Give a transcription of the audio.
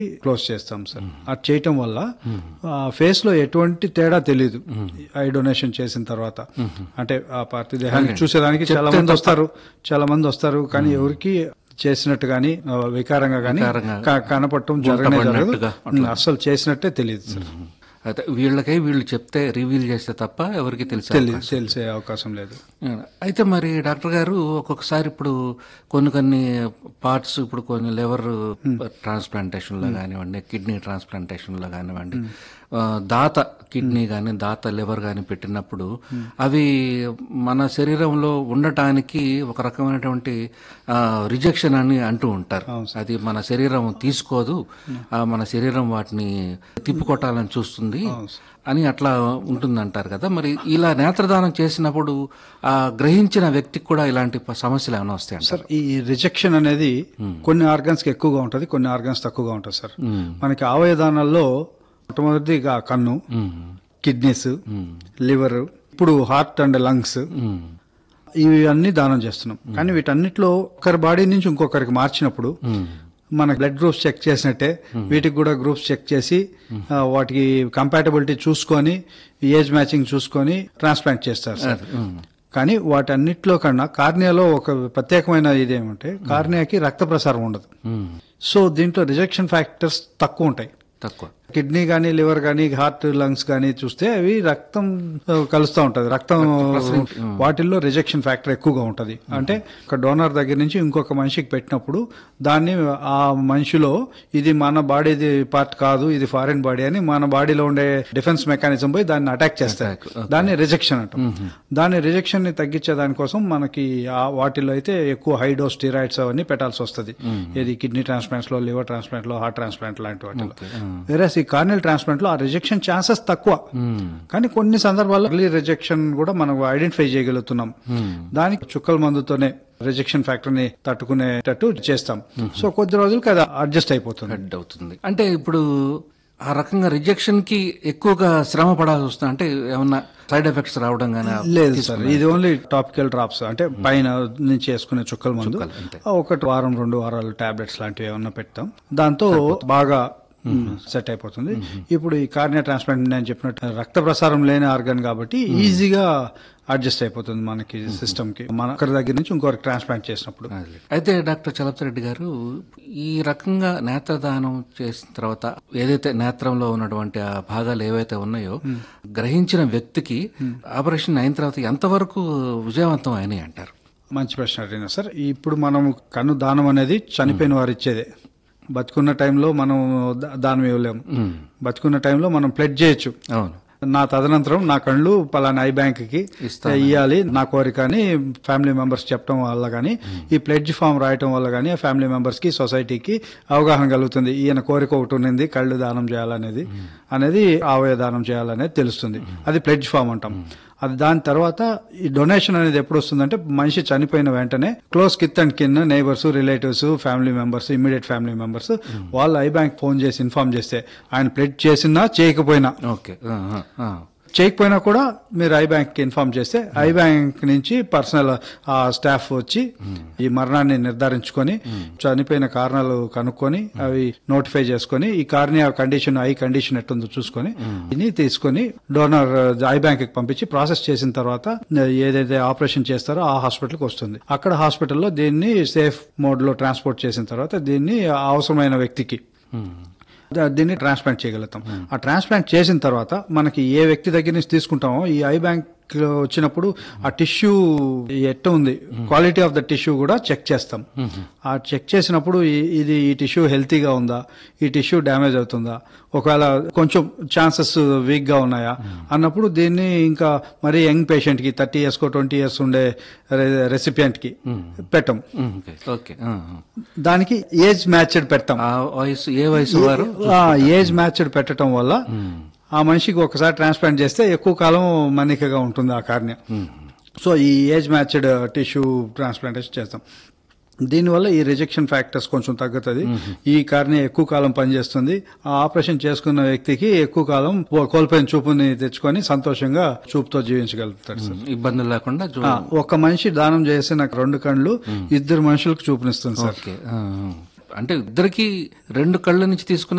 Close చేస్తాం sir అది చేయటం వల్ల ఫేస్ లో ఎటువంటి తేడా తెలియదు ఐ డొనేషన్ చేసిన తర్వాత అంటే ఆ పార్టీ దేహాన్ని చూసేదానికి చాలా మంది వస్తారు చాలా మంది వస్తారు కానీ ఎవరికి చేసినట్టు గాని ఆ, వికారంగా గాని వికారంగా, క- కనపడటం జరగనే జరగదు పడినట్టుగా అసలు చేసినట్టే తెలియదు సార్ అయితే వీళ్ళకై వీళ్ళు చెప్తే రివీల్ చేస్తే తప్ప ఎవరికి తెలిసే తెలియదు తెలిసే అవకాశం లేదు అయితే మరి డాక్టర్ గారు ఒక్కొక్కసారి ఇప్పుడు కొన్ని కొన్ని పార్ట్స్ ఇప్పుడు కొన్ని లివర్ ట్రాన్స్ప్లాంటేషన్లో కానివ్వండి కిడ్నీ ట్రాన్స్ప్లాంటేషన్లో కానివ్వండి ఆ, దాత కిడ్నీ కానీ దాత లివర్ కానీ పెట్టినప్పుడు అవి మన శరీరంలో ఉండటానికి ఒక రకమైనటువంటి రిజెక్షన్ అని అంటూ ఉంటారు అది మన శరీరం తీసుకోదు ఆ, మన శరీరం వాటిని తిప్పికొట్టాలని చూస్తుంది అని అట్లా ఉంటుందంటారు కదా మరి ఇలా నేత్రదానం చేసినప్పుడు ఆ గ్రహించిన వ్యక్తికి కూడా ఇలాంటి ప- సమస్యలు ఏమైనా వస్తాయంట సార్ ఈ రిజెక్షన్ అనేది కొన్ని ఆర్గన్స్ కి ఎక్కువగా ఉంటుంది కొన్ని ఆర్గన్స్ తక్కువగా ఉంటుంది సార్ మనకి అవయదానాల్లో మొట్టమొదటిగా కన్ను కిడ్నీస్ లివర్ ఇప్పుడు హార్ట్ అండ్ లంగ్స్ ఇవి అన్ని దానం చేస్తున్నాం కానీ వీటన్నిటిలో ఒకరి బాడీ నుంచి ఇంకొకరికి మార్చినప్పుడు మన బ్లడ్ గ్రూప్స్ చెక్ చేసినట్టే వీటికి కూడా గ్రూప్స్ చెక్ చేసి ఆ, వాటికి కంపాటబిలిటీ చూసుకొని ఏజ్ మ్యాచింగ్ చూసుకొని ట్రాన్స్ప్లాంట్ చేస్తారు సార్ కానీ వాటన్నిటిలో కన్నా కార్నియాలో ఒక ప్రత్యేకమైన ఇది ఏమంటే కార్నియాకి రక్త ప్రసారం ఉండదు సో దీంట్లో రిజెక్షన్ ఫ్యాక్టర్స్ తక్కువ ఉంటాయి తక్కువ కిడ్నీ కానీ లివర్ కానీ హార్ట్ లంగ్స్ కానీ చూస్తే అవి రక్తం ఆ, కలుస్తూ ఉంటది రక్తం వాటిల్లో రిజెక్షన్ ఫ్యాక్టర్ ఎక్కువగా ఉంటది అంటే ఒక డోనర్ దగ్గర నుంచి ఇంకొక మనిషికి పెట్టినప్పుడు దాన్ని ఆ మనిషిలో ఇది మన బాడీది పార్ట్ కాదు ఇది ఫారిన్ బాడీ అని మన బాడీలో ఉండే డిఫెన్స్ మెకానిజం పోయి దాన్ని అటాక్ చేస్తాయి దాన్ని రిజెక్షన్ అంటాం దాన్ని రిజెక్షన్ ని తగ్గించే దానికోసం మనకి ఆ వాటిలో అయితే ఎక్కువ హై డోస్ స్టీరాయిడ్స్ అవన్నీ పెట్టాల్సి వస్తుంది ఇది కిడ్నీ ట్రాన్స్ప్లాంట్స్ లో లివర్ ట్రాన్స్ప్లాంట్ లో హార్ట్ ట్రాన్స్ప్లాంట్ లాంటి వాటిలో వేరే ఈ కార్నియల్ ట్రాన్స్ప్లాంట్ లో ఆ రిజెక్షన్ ఛాన్సెస్ తక్కువ కానీ కొన్ని సందర్భాల్లో ఎర్లీ రిజెక్షన్ కూడా మనం ఐడెంటిఫై చేయగలుగుతున్నాం దానికి చుక్కల మందుతోనే రిజెక్షన్ ఫ్యాక్టర్ ని తట్టుకునేటట్టు చేస్తాం సో కొద్ది రోజులకి అది అడ్జస్ట్ అయిపోతుంది హెడ్ అవుతుంది అంటే ఇప్పుడు ఆ రకంగా రిజెక్షన్ కి ఎక్కువగా శ్రమ పడాల్సి వస్తుంది అంటే ఏమన్నా సైడ్ ఎఫెక్ట్స్ రావడం కానీ లేదు సార్ ఇది ఓన్లీ టాపికల్ డ్రాప్స్ అంటే పైన నుంచి వేసుకునే చుక్కల మందు ఒకటి వారం రెండు వారాలు టాబ్లెట్స్ లాంటివి ఏమన్నా పెడతాం దాంతో బాగా సెట్ అయిపోతుంది ఇప్పుడు ఈ కార్నియా ట్రాన్స్ప్లాంట్ నేను చెప్పినట్టు రక్త ప్రసారం లేని ఆర్గన్ కాబట్టి ఈజీగా అడ్జస్ట్ అయిపోతుంది మనకి సిస్టమ్ కి మన ఒకరి దగ్గర నుంచి ఇంకొకరికి ట్రాన్స్ప్లాంట్ చేసినప్పుడు అయితే డాక్టర్ చలపతిరెడ్డి గారు ఈ రకంగా నేత్రదానం చేసిన తర్వాత ఏదైతే నేత్రంలో ఉన్నటువంటి ఆ భాగాలు ఏవైతే ఉన్నాయో గ్రహించిన వ్యక్తికి ఆపరేషన్ అయిన తర్వాత ఎంతవరకు విజయవంతం అయినాయి అంటారు మంచి ప్రశ్న అడిగిన సార్ ఇప్పుడు మనం కన్ను దానం అనేది చనిపోయిన వారు ఇచ్చేదే బతుకున్న టైంలో మనం దా- దానం ఇవ్వలేము బతుకున్న టైంలో మనం ప్లెడ్ చేయొచ్చు అవును నా తదనంతరం నా కళ్ళు పలానా ఐ బ్యాంక్ కి ఇవ్వాలి నా కోరిక అని ఫ్యామిలీ మెంబర్స్ చెప్పడం వల్ల కానీ ఈ ప్లెడ్జ్ ఫామ్ రాయటం వల్ల కానీ ఫ్యామిలీ మెంబర్స్ కి సొసైటీకి అవగాహన కలుగుతుంది ఈయన కోరిక ఒకటి ఉన్నది కళ్ళు దానం చేయాలనేది అనేది అవయ దానం చేయాలనేది తెలుస్తుంది అది ప్లెడ్జ్ ఫామ్ అంటాం అది దాని తర్వాత ఈ డొనేషన్ అనేది ఎప్పుడు వస్తుందంటే మనిషి చనిపోయిన వెంటనే close kith and kin neighbours relatives family members immediate family members వాళ్ళు ఐ బ్యాంక్ ఫోన్ చేసి ఇన్ఫార్మ్ చేస్తే ఆయన ప్లెడ్ చేసినా చేయకపోయినా ఓకే ఆ, ఆ, ఆ. చేయకపోయినా కూడా మీరు ఐ బ్యాంక్ కి ఇన్ఫార్మ్ చేస్తే ఐ బ్యాంక్ నుంచి పర్సనల్ ఆ స్టాఫ్ వచ్చి ఈ మరణాన్ని నిర్ధారించుకొని చనిపోయిన కారణాలు కనుక్కొని అవి నోటిఫై చేసుకొని ఈ కార్నియా కండిషన్ ఐ కండిషన్ ఎట్టుందో చూసుకొని దీన్ని తీసుకొని డోనర్ ఐ బ్యాంక్ కి పంపించి ప్రాసెస్ చేసిన తర్వాత ఏదైతే ఆపరేషన్ చేస్తారో ఆ హాస్పిటల్కి వస్తుంది అక్కడ హాస్పిటల్లో దీన్ని సేఫ్ మోడ్ లో ట్రాన్స్పోర్ట్ చేసిన తర్వాత దీన్ని అవసరమైన వ్యక్తికి దా- దీన్ని ట్రాన్స్ప్లాంట్ చేయగలుగుతాం ఆ ట్రాన్స్ప్లాంట్ చేసిన తర్వాత మనకి ఏ వ్యక్తి దగ్గర నుంచి తీసుకుంటామో ఈ ఐ బ్యాంక్ లో వచ్చినప్పుడు ఆ టిష్యూ ఎట్ట ఉంది క్వాలిటీ ఆఫ్ ద టిష్యూ కూడా చెక్ చేస్తాం ఆ చెక్ చేసినప్పుడు ఈ- ఇది ఈ టిష్యూ హెల్తీగా ఉందా ఈ టిష్యూ డ్యామేజ్ అవుతుందా ఒకవేళ కొంచెం ఛాన్సెస్ వీక్ గా ఉన్నాయా అన్నప్పుడు దీన్ని ఇంకా మరి యంగ్ పేషెంట్ కి థర్టీ ఇయర్స్ కో ట్వంటీ ఇయర్స్ ఉండే రెసిపియంట్ కి పెట్టం ఉమ్, ఓకే ఓకే ఆ, ఆ. దానికి ఏజ్ మ్యాచ్డ్ పెడతాం ఆ వయసు ఏ వయసు వారు ఆ ఏజ్ మ్యాచ్డ్ పెట్టడం వల్ల ఆ మనిషికి ఒకసారి ట్రాన్స్ప్లాంట్ చేస్తే ఎక్కువ కాలం మన్నికగా ఉంటుంది ఆ కార్నియా సో ఈ ఏజ్ మ్యాచ్డ్ టిష్యూ ట్రాన్స్ప్లాంటేషన్ చేస్తాం దీనివల్ల ఈ రిజెక్షన్ ఫ్యాక్టర్స్ కొంచెం తగ్గుతుంది ఈ కార్నియా ఎక్కువ కాలం పనిచేస్తుంది ఆ ఆపరేషన్ చేసుకున్న వ్యక్తికి ఎక్కువ కాలం కో- కోల్పోయిన చూపుని తెచ్చుకొని సంతోషంగా చూపుతో జీవించగలుగుతాడు సార్ ఇబ్బందులు లేకుండా చూ- ఆ, ఒక మనిషి దానం చేసిన రెండు కళ్ళు ఇద్దరు మనుషులకు చూపునిస్తుంది సార్ ఓకే ఆ, ఆ. అంటే ఇద్దరికి రెండు కళ్ళ నుంచి తీసుకున్న